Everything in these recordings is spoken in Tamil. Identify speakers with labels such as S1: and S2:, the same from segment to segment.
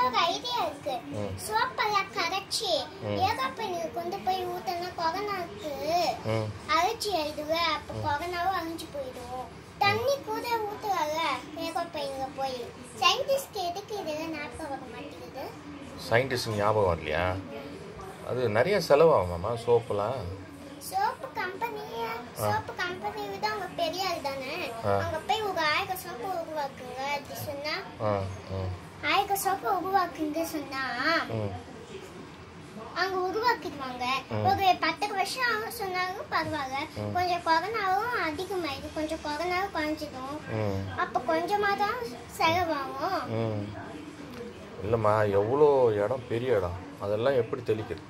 S1: ஒரு ஐடியா இருக்கு
S2: ம்.
S1: சோப்பெல்லாம் கரைச்சி
S2: ம்.
S1: ஏகப்பனுக்கு கொண்டு போய் ஊத்தினா கொரோனாக்கு
S2: ம்
S1: அரைச்சி எழுதுவேன் அப்ப கொரோனாவும் அழிஞ்சு போயிடும் தண்ணி கூட ஊத்துவாங்க ஏகப்பைங்க போய் சயின்டிஸ்ட் எதுக்கு இதெல்லாம் ஞாபகம் வர மாட்டேங்குது
S2: சயின்டிஸ்ட் ஞாபகம் இல்லையா அது நிறைய செலவாகுமாம்மா சோப்புலாம்
S1: சோப்பு கம்பெனி சோப்பு கம்பெனி விட அவங்க பெரிய ஆள் தானே
S2: ஆ.
S1: அங்க போய் ஒரு ஆயிரம் சோப்பு உருவாக்குங்க அப்படி சொன்னா
S2: ஆ ம்
S1: ஆயிரம் சோப்பு உருவாக்குங்க சொன்னா
S2: ம்
S1: அங்க உருவாக்கிடுவாங்க
S2: ம்.
S1: ஒரு பத்து வருஷம் ஆகும் சொன்னாலும் பரவாயில்ல
S2: ம்.
S1: கொஞ்சம் கொரோனாவும் அதிகமாயிடும் கொஞ்சம் கொரோனாவும் குறைஞ்சிடும்
S2: ம்
S1: அப்ப கொஞ்சமா தான் செலவாகும்
S2: ம் இல்லைம்மா எவ்வளோ இடம் பெரிய இடம் அதெல்லாம் எப்படி தெளிக்கிறது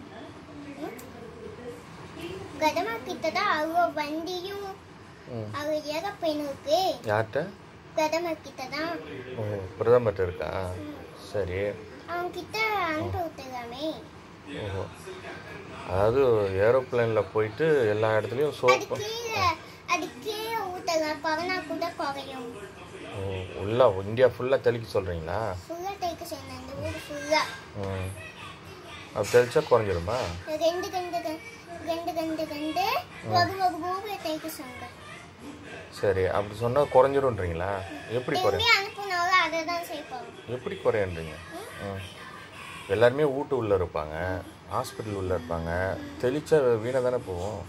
S1: கதமா கிட்ட தான் அவங்க வண்டியும்
S2: ம்
S1: அவங்க ஏரோப்ளைன் இருக்கு
S2: யார்கிட்ட
S1: கதமா கிட்ட தான்
S2: ஓ பிரதமர்கிட்ட இருக்கா சரி
S1: அவங்க கிட்ட அனுப்பி விட்டுலாமே
S2: ஓஹோ அதாவது ஏரோப்ளேனில் போயிட்டு எல்லா இடத்துலையும்
S1: அது
S2: சோப்பு
S1: கீழே அது கீழே ஊத்தலாம் கொரோனா கூட குறையும்
S2: ஓ உள்ளா இந்தியா ஃபுல்லாக தெளிக்க சொல்கிறீங்களா
S1: ஃபுல்லா தைக்க சொன்னேன் அந்த ஊர் ஃபுல்லா
S2: ம் அப்படி தெளிச்சா குறைஞ்சிருமா
S1: ரெண்டு கண்டு கண்டு ரெண்டு கண்டு கண்டு ஒரு ஒரு ஊரை தைக்க சொன்னேன்
S2: சரி அப்படி சொன்னால் குறைஞ்சிரும்ன்றீங்களா எப்படி
S1: எங்கே
S2: குறையும்
S1: அனுப்புனாலும் அதை தான் செய்வாங்க
S2: எப்படி குறையன்றீங்க ம் எல்லாருமே வீட்டு உள்ளே இருப்பாங்க ஹாஸ்பிட்டல் உள்ளே இருப்பாங்க தெளிச்சா வீணாக தானே போகும்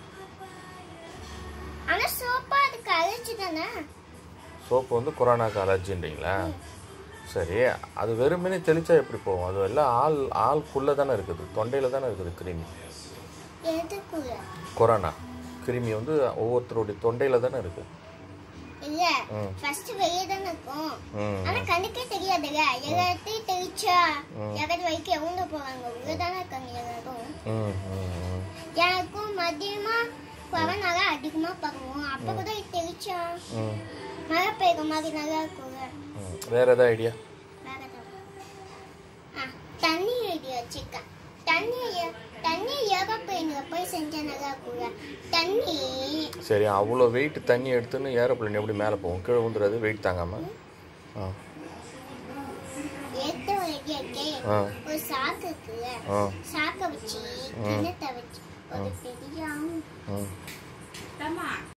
S1: ஆனா சோப்பா அதுக்கு அழைச்சி தானே
S2: சோப்பு வந்து கொரோனாக்கு அலர்ஜின்றீங்களா சரி அது வெறுமனே தெளிச்சா எப்படி போகும் அது எல்லாம் ஆள் ஆள்குள்ளே தானே இருக்குது தொண்டையில் தானே இருக்குது கிருமி
S1: எதுக்குள்ள
S2: கொரோனா கிருமி வந்து ஒவ்வொருத்தருடைய தொண்டையில் தானே இருக்குது
S1: இல்ல
S2: ம்.
S1: ஃபர்ஸ்ட் வெளியே தானே இருக்கும்
S2: ம்
S1: ஆனா கண்ணுக்கே தெரியாதுல்ல எல்லாத்தையும் தெளிச்சா
S2: ம்.
S1: யாராவது வரைக்கும் எவ்வளோ போவாங்க உள்ள தானே இருக்காங்க எல்லாரும்
S2: ம் ம் ம்
S1: எனக்கும் மதியமா கொரோனால அதிகமா பரவும் அப்ப கூட தெளிச்சா
S2: ம்
S1: மழை பெய்யுற மாதிரி நல்லா இருக்கும்ல
S2: ம் வேறு ஏதாவது ஐடியா
S1: வேற ஏதாவது? ஆ, தண்ணி எழுதி வச்சிருக்கேன் தண்ணி எ- தண்ணி ஏரோப்ளைன்ல போய் செஞ்சா நல்லா இருக்கும்ல தண்ணி
S2: சரி அவ்வளோ வெயிட் தண்ணி எடுத்துன்னு ஏரோப்ளேன் எப்படி மேலே போகும் கீழே வந்துடாது வெயிட் தாங்காமல் ஆ
S1: எடுத்து ரெடி இருக்கே
S2: ஆ
S1: ஒரு சாக்கு இருக்குல்ல
S2: ஆ
S1: சாக்கை வச்சு கிணத்தை வச்சு ஒரு பெரிய ஆண்
S2: ம்